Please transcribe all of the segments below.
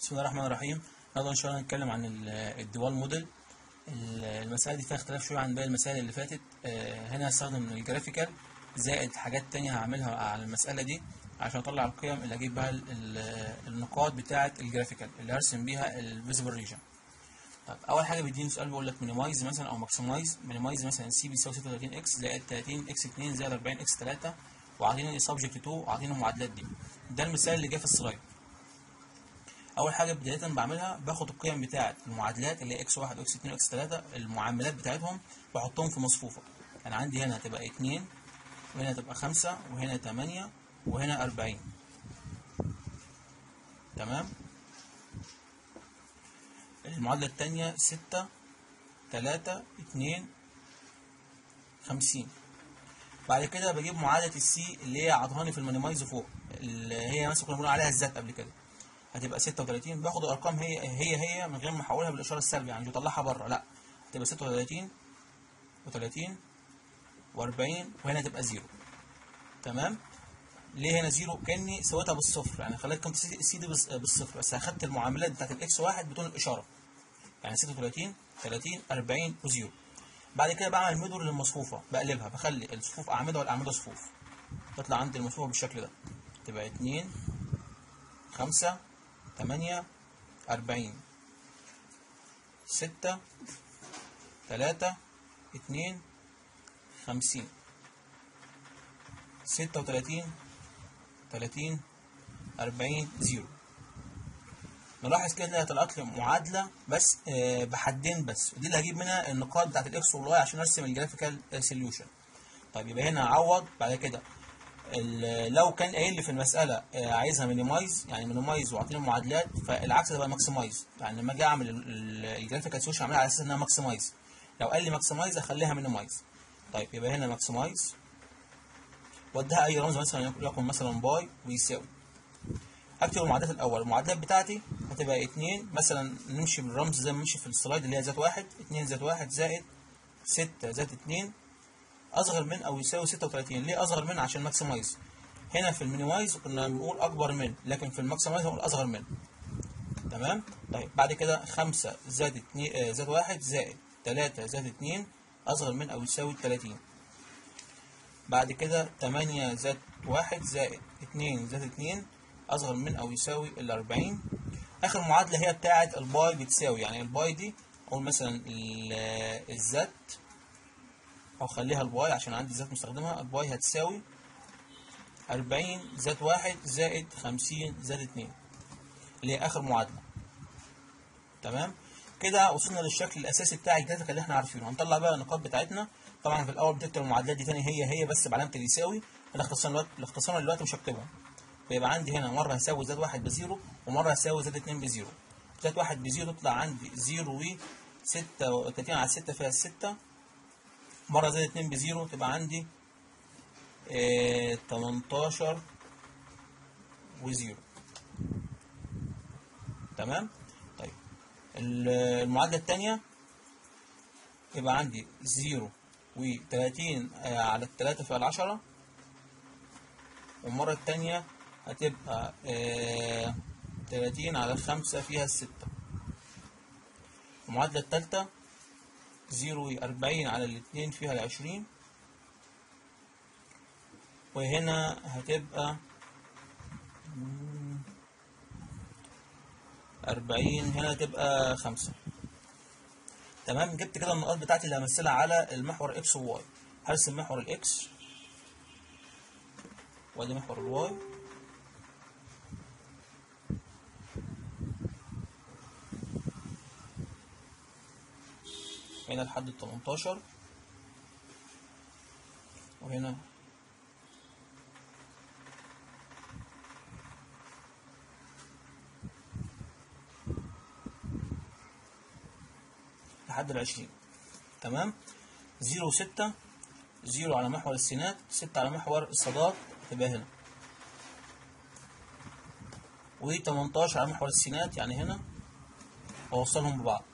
بسم الله الرحمن الرحيم النهارده ان شاء الله هنتكلم عن ال- الديوال موديل ال- المسائل دي فيها اختلاف شويه عن باقي المسائل اللي فاتت آه، هنا هستخدم الجرافيكال زائد حاجات تانية هعملها على المسألة دي عشان اطلع القيم اللي اجيب بها ال- ال- النقاط بتاعة الجرافيكال اللي هرسم بيها الفيزيبل ريجن طب اول حاجه بيديني سؤال بيقول لك مينيمايز مثلا او ماكسمايز مينيمايز مثلا سي بيساوي 36 اكس زائد 30 اكس 2 زائد 40 اكس 3 وعاطيني سبجكت 2 وعاطيني المعادلات دي ده المثال اللي جه في السلايد اول حاجه بدايه بعملها باخد القيم بتاعه المعادلات اللي هي اكس 1 واكس 2 واكس 3 المعاملات بتاعتهم بحطهم في مصفوفه يعني عندي هنا هتبقى 2 وهنا هتبقى 5 وهنا 8 وهنا 40 تمام المعادله الثانيه 6 3 2 50 بعد كده بجيب معادله السي اللي هي عطهاني في المينيمايز فوق اللي هي مثلا كنا بنقول عليها الزت قبل كده هتبقى 36 باخد الارقام هي هي هي من غير ما احولها بالاشاره السلبيه يعني مش بطلعها بره لا هتبقى 36 و30 و40 وهنا تبقى زيرو تمام ليه هنا زيرو كاني سويتها بالصفر يعني خليت قيمه السي دي بس- بالصفر بس اخدت المعاملات بتاعت الاكس واحد بدون الاشاره يعني 36 30 40 وزيرو بعد كده بعمل ميدور للمصفوفه بقلبها بخلي الصفوف اعمده والاعمده صفوف تطلع عندي المصفوفه بالشكل ده تبقى 2 5 8 40 6 3 2 50 36 30 40 0 نلاحظ كده انها طلعت لي معادله بس آه، بحدين بس ودي اللي هجيب منها النقاط بتاعت الاكس والواي عشان ارسم الجرافيكال سوليوشن طيب يبقى هنا اعوض بعد كده ال- لو كان قايل لي في المساله آه، عايزها مينيمايز يعني مينيمايز وعاطيني معادلات فالعكس ده بقى ماكسمايز يعني لما اجي اعمل الجرافيكال سوليوشن اعملها على اساس انها ماكسمايز لو قال لي ماكسمايز اخليها مينيمايز طيب يبقى هنا ماكسمايز واديها اي رمز مثلا يكون مثلا باي ويساوي اكتب المعادلات الاول المعادلات بتاعتي هتبقى 2 مثلا نمشي بالرمز زي ما مشي في السلايد اللي هي ذات واحد 2 ذات واحد زائد 6 زائد 2 اصغر من او يساوي 36 ليه اصغر من عشان ماكسمايز هنا في المينيمايز كنا بنقول اكبر من لكن في الماكسمايز هنقول اصغر من تمام طيب بعد كده 5 زائد 2 آه، زائد 1 زائد 3 زائد 2 اصغر من او يساوي 30 بعد كده 8 زائد 1 زائد 2 زائد 2 اصغر من او يساوي ال 40 اخر معادله هي بتاعه الباي بتساوي يعني الباي دي اقول مثلا ال- الزت او خليها الباي عشان عندي زت مستخدمها الباي هتساوي 40 زائد 1 زائد 50 زائد 2 اللي هي اخر معادله تمام كده وصلنا للشكل الاساسي بتاع الجرافيك اللي احنا عارفينه هنطلع بقى النقاط بتاعتنا طبعا في الاول بتكتب المعادلات دي تاني هي هي بس بعلامه اليساوي الاختصار دلوقتي الاختصار دلوقتي مش هكتبهم فيبقى عندي هنا مره هساوي زائد 1 بزيرو ومره هساوي زائد 2 بزيرو زائد 1 بزيرو يطلع عندي 0 و 36 على 6 فيها 6 مره زائد 2 بزيرو تبقى عندي آه 18 وزيرو تمام طيب ال- المعادله الثانيه يبقى عندي 0 و30 على 3 في العشرة والمرة التانية هتبقى آه، 30 على 5 فيها الستة المعادلة التالتة 0 و40 على الاتنين فيها العشرين وهنا هتبقى مم، 40 هنا هتبقى 5 تمام جبت كده النقاط بتاعتي اللي همثلها على المحور اكس وواي هرسم محور الاكس وادي محور الواي هنا لحد ال 18 وهنا لحد ال 20 تمام 0 و6 0 على محور السينات 6 على محور الصادات تبقى هنا و 18 على محور السينات يعني هنا واوصلهم ببعض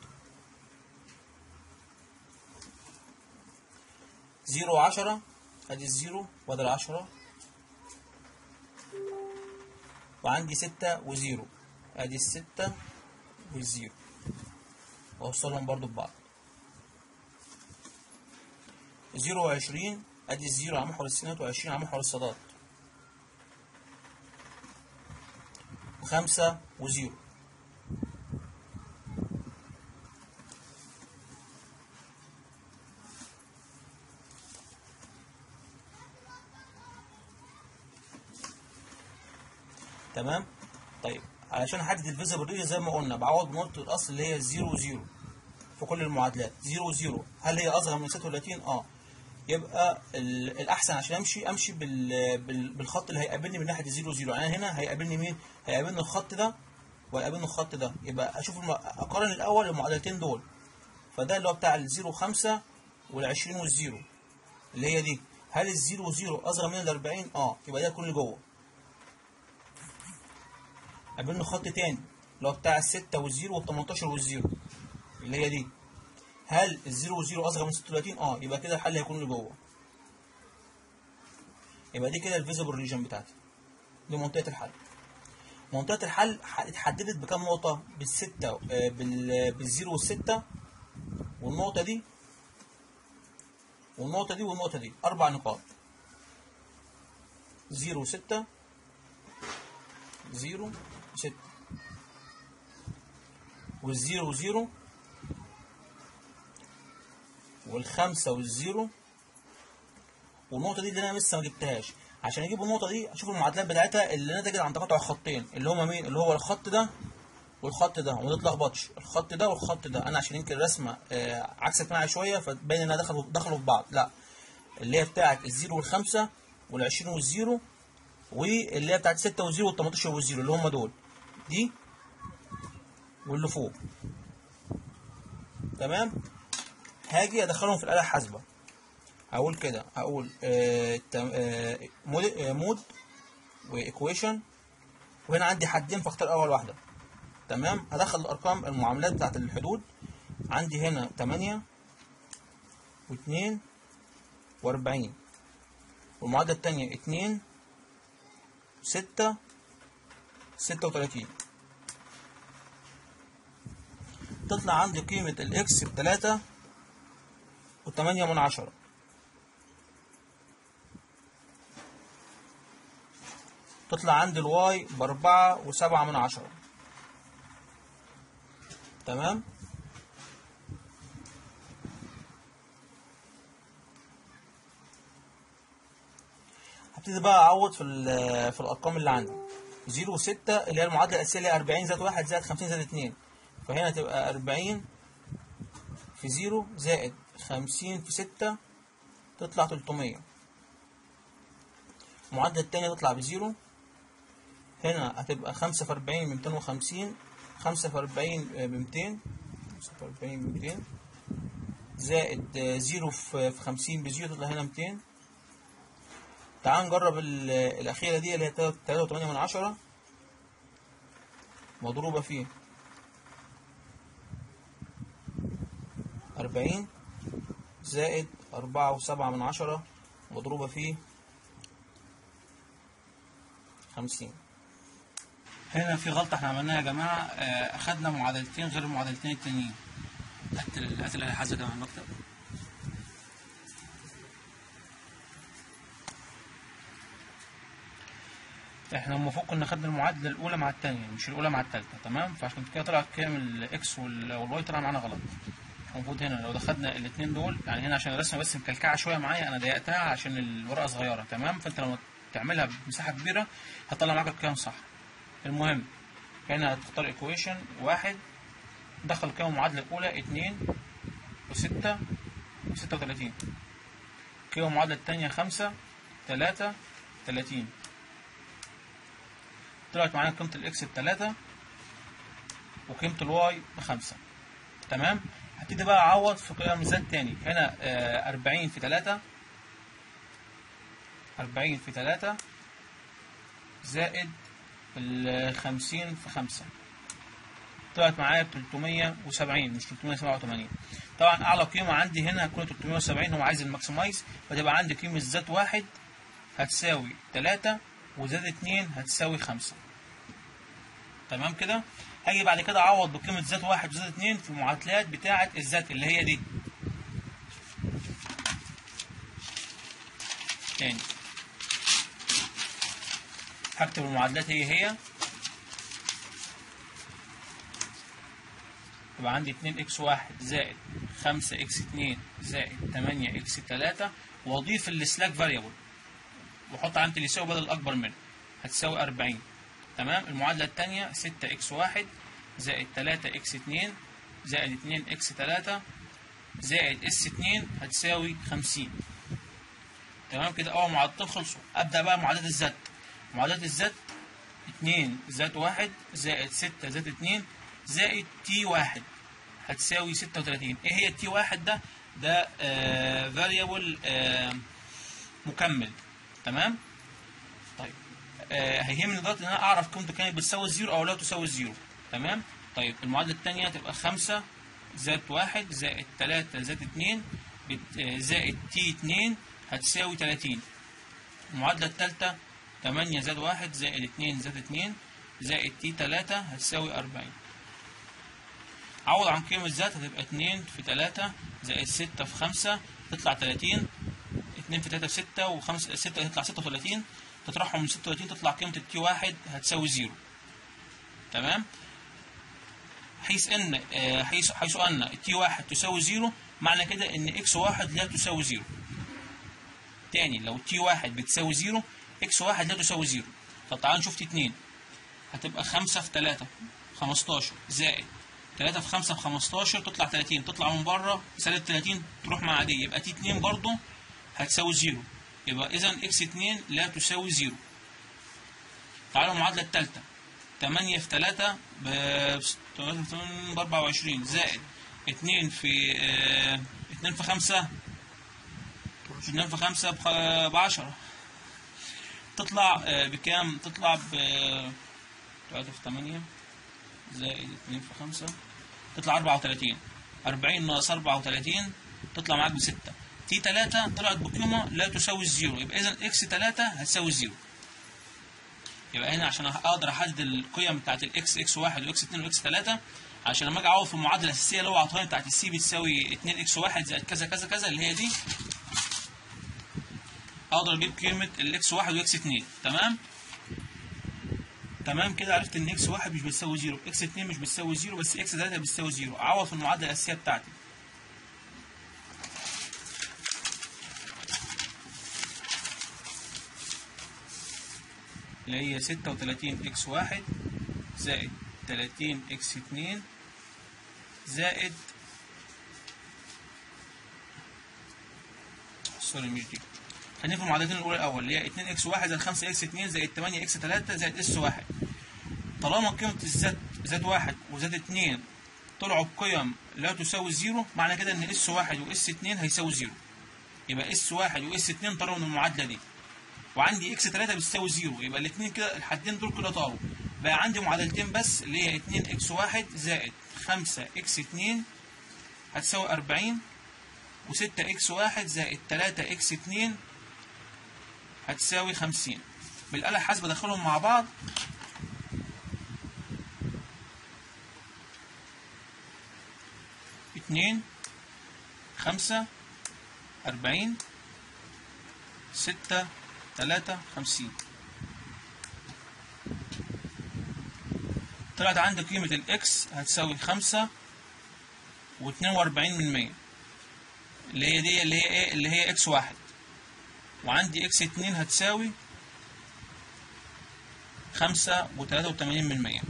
0 و10 ادي الزيرو وادي العشرة وعندي ستة وزيرو ادي الستة والزيرو واوصلهم برضو ببعض زيرو وعشرين ادي الزيرو على محور السينات وعشرين على محور الصادات وخمسة وزيرو تمام طيب علشان احدد الفيزبل ريجن زي ما قلنا بعوض بنقطة الأصل اللي هي 0 0 في كل المعادلات 0 0 هل هي أصغر من 36 اه يبقى ال- الأحسن عشان أمشي أمشي بال بال بالخط اللي هيقابلني من ناحية 0 0 يعني أنا هنا هيقابلني مين؟ هيقابلني الخط ده وهيقابلني الخط ده يبقى أشوف الم... أقارن الأول المعادلتين دول فده اللي هو بتاع ال 0 5 وال 20 والزيرو اللي هي دي هل الزيرو وزيرو أصغر من ال 40 اه يبقى ده يكون اللي جوه قابلنا خط تاني اللي هو بتاع الستة والزيرو والتمنتاشر والزيرو اللي هي دي هل الزيرو والزيرو أصغر من 36 اه يبقى كده الحل هيكون اللي جوه يبقى دي كده الفيزبل ريجن بتاعتي دي منطقة الحل منطقة الحل ح- اتحددت بكام نقطة بالستة آه، بال- بالزيرو والستة والنقطة دي والنقطة دي والنقطة دي أربع نقاط زيرو وستة زيرو ستة والزيرو وزيرو والخمسة والزيرو والنقطة دي اللي أنا لسه ما جبتهاش عشان أجيب النقطة دي أشوف المعادلات بتاعتها اللي نتجت عن تقاطع الخطين اللي هما مين؟ اللي هو الخط ده والخط ده وما تتلخبطش الخط ده والخط ده أنا عشان يمكن الرسمة آه، عكست معايا شوية فتبين إنها دخلوا دخلوا في بعض لا اللي هي بتاعت الزيرو والخمسة والعشرين والزيرو واللي هي بتاعت 6 والزيرو وال 18 والزيرو اللي هم دول دي واللي فوق تمام هاجي ادخلهم في الاله الحاسبه هقول كده هقول آه تم- آه مود, آه مود وايكويشن وهنا عندي حدين فاختار اول واحده تمام هدخل الارقام المعاملات بتاعت الحدود عندي هنا 8 و2 و40 والمعادله الثانيه 2 ستة ستة وتلاتين تطلع عندي قيمة الإكس بتلاتة وتمانية من عشرة تطلع عندي الواي بأربعة وسبعة من عشرة تمام هبتدي بقى اعوض في ال- في الارقام اللي عندي 0 و6 اللي هي المعادله الاساسيه اللي هي 40 زائد 1 زائد 50 زائد 2 فهنا تبقى 40 في 0 زائد 50 في 6 تطلع 300 المعادله الثانيه تطلع بزيرو هنا هتبقى 5 في 40 ب 250 5 في 40 ب 200 5 في 40 ب 200 زائد 0 في في 50 بزيرو تطلع هنا 200 تعال نجرب ال- الأخيرة دي اللي هي تلاتة تلاتة وتمانية من عشرة مضروبة في أربعين زائد أربعة وسبعة من عشرة مضروبة في خمسين هنا في غلطة احنا عملناها يا جماعة آه، أخدنا معادلتين غير المعادلتين التانيين هات ال- هات الآلة الحاسبة كده على المكتب احنا المفروض كنا خدنا المعادله الاولى مع الثانيه مش الاولى مع الثالثه تمام فعشان كده طلع قيم الاكس والواي طلع معانا غلط المفروض هنا لو دخلنا الاثنين دول يعني هنا عشان الرسمه بس مكلكعه شويه معايا انا ضيقتها عشان الورقه صغيره تمام فانت لما تعملها بمساحه كبيره هتطلع معاك القيم صح المهم هنا هتختار ايكويشن واحد دخل القيم المعادله الاولى 2 و6 و36 قيم المعادله الثانيه 5 3 30 طلعت معانا قيمة الإكس بتلاتة وقيمة الواي بخمسة تمام هبتدي بقى أعوض في قيم الذات تاني هنا أربعين في تلاتة أربعين في تلاتة زائد الخمسين في خمسة طلعت معايا بتلتمية وسبعين مش تلتمية سبعة وتمانين طبعا أعلى قيمة عندي هنا هتكون تلتمية وسبعين هو عايز الماكسمايز فتبقى عندي قيمة ذات واحد هتساوي تلاتة وزائد اتنين هتساوي خمسة تمام كده هاجي بعد كده اعوض بقيمه ذات واحد وذات اتنين في المعادلات بتاعه الذات اللي هي دي تاني هكتب المعادلات هي هي يبقى عندي 2 اكس 1 زائد 5 اكس 2 زائد 8 اكس 3 واضيف السلاك فاريبل واحط علامه اللي يساوي بدل الاكبر منه هتساوي 40 تمام المعادله الثانيه 6 اكس 1 زائد 3 اكس 2 زائد 2 اكس 3 زائد اس 2 هتساوي 50 تمام كده اول معادلتين خلصوا ابدا بقى معادلات الذات معادلات الذات 2 زائد 1 زائد 6 زائد 2 زائد تي 1 هتساوي 36 ايه هي التي 1 ده ده فاريبل آه مكمل تمام طيب آه هيهمني دلوقتي ان انا اعرف قيمته كانت بتساوي الزيرو او لا تساوي الزيرو تمام طيب المعادله الثانيه تبقى 5 زائد 1 زائد 3 زائد 2 زائد تي 2 هتساوي 30 المعادله الثالثه 8 زائد 1 زائد 2 زائد 2 زائد تي 3 هتساوي 40 عوض عن قيمة ذات هتبقى 2 في 3 زائد 6 في 5 تطلع 30 2 في 3 في 6 و5 6 تطلع 36 تطرحهم من 36 تطلع قيمة التي 1 هتساوي 0 تمام حيث ان حيث حيث ان التي 1 تساوي 0 معنى كده ان اكس 1 لا تساوي 0 تاني لو تي 1 بتساوي 0 اكس 1 لا تساوي 0 طب تعالى نشوف تي 2 هتبقى 5 في 3 15 زائد 3 في 5 في 15 تطلع 30 تطلع من بره سالب 30 تروح مع دي يبقى تي 2 برضه هتساوي 0 يبقى اذا اكس 2 لا تساوي 0 تعالوا المعادله الثالثه 8 في 3 ب 24 زائد 2 في 2 في 5 2 في 5 ب 10 تطلع بكام؟ تطلع ب 3 في 8 زائد 2 في 5 تطلع 34 40 ناقص 34 تطلع معاك ب 6 تي 3 طلعت بقيمه لا تساوي الزيرو يبقى اذا اكس 3 هتساوي الزيرو يبقى هنا عشان اقدر احدد القيم بتاعت الاكس اكس 1 واكس 2 واكس 3 عشان لما اجي اعوض في المعادله الاساسيه اللي هو عطاني بتاعت السي بتساوي 2 اكس 1 زائد كذا كذا كذا اللي هي دي اقدر اجيب قيمه الاكس 1 واكس 2 تمام تمام كده عرفت ان اكس 1 مش بتساوي 0 اكس 2 مش بتساوي 0 بس اكس 3 بتساوي 0 اعوض في المعادله الاساسيه بتاعتي اللي هي 36 اكس 1 زائد 30 اكس 2 زائد سوري مش دي خلينا في المعادلتين الاولى الاول اللي هي 2 اكس 1 زائد 5 اكس 2 زائد 8 اكس 3 زائد اس 1 طالما قيمه الزد زد 1 وزد 2 طلعوا بقيم لا تساوي زيرو معنى كده ان اس 1 واس 2 هيساوي زيرو يبقى اس 1 واس 2 طلعوا من المعادله دي وعندي اكس 3 بتساوي زيرو يبقى الاثنين كده الحدين دول كده طاروا بقى عندي معادلتين بس اللي هي 2 اكس 1 زائد 5 اكس 2 هتساوي 40 و6 اكس 1 زائد 3 اكس 2 هتساوي 50 بالآلة الحاسبة ادخلهم مع بعض اتنين خمسة أربعين ستة تلاتة خمسين طلعت عندي قيمة الإكس هتساوي خمسة واتنين وأربعين من مية اللي هي دي اللي هي إيه اللي هي إكس واحد وعندي إكس اتنين هتساوي خمسة وتلاتة وتمانين من مية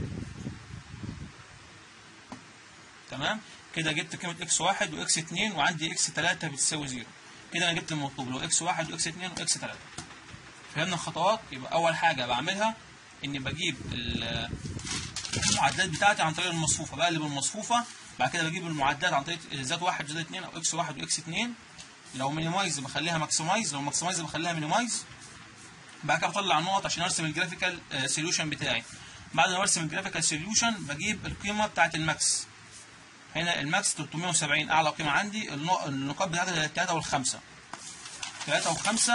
تمام كده جبت قيمة إكس واحد وإكس اتنين وعندي إكس تلاتة بتساوي زيرو كده أنا جبت المطلوب اللي هو إكس واحد وإكس اتنين وإكس تلاتة فهمنا الخطوات يبقى أول حاجة بعملها إني بجيب المعدات بتاعتي عن طريق المصفوفة بقلب المصفوفة بعد كده بجيب المعدات عن طريق زاد واحد وزاد اتنين أو إكس واحد وإكس اتنين لو مينيمايز بخليها ماكسمايز لو ماكسمايز بخليها مينيمايز بعد كده بطلع النقط عشان ارسم الجرافيكال سوليوشن بتاعي بعد ما ارسم الجرافيكال سوليوشن بجيب القيمه بتاعت الماكس هنا الماكس 370 اعلى قيمه عندي النقاط بتاعتها 3 والخمسه 3 و5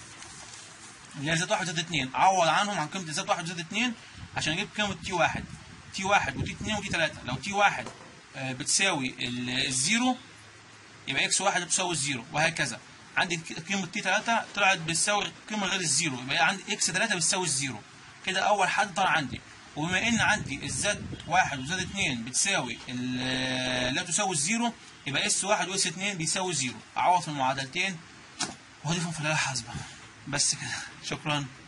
اللي هي زد 1 وزد 2 عوض عنهم عن قيمه زد 1 وزد 2 عشان اجيب قيمه تي 1 تي واحد وتي اتنين وتي تلاته لو تي واحد آه، بتساوي ال- الزيرو يبقى اكس واحد بتساوي الزيرو وهكذا عندي ك- قيمة تي 3 طلعت بتساوي قيمة غير الزيرو يبقى عندي اكس 3 بتساوي الزيرو كده أول حد طلع عندي وبما إن عندي الزد واحد وزد اتنين بتساوي ال- لا تساوي الزيرو يبقى اس واحد واس اتنين بيساوي زيرو أعوض في المعادلتين وأضيفهم في الآلة الحاسبة بس كده شكرا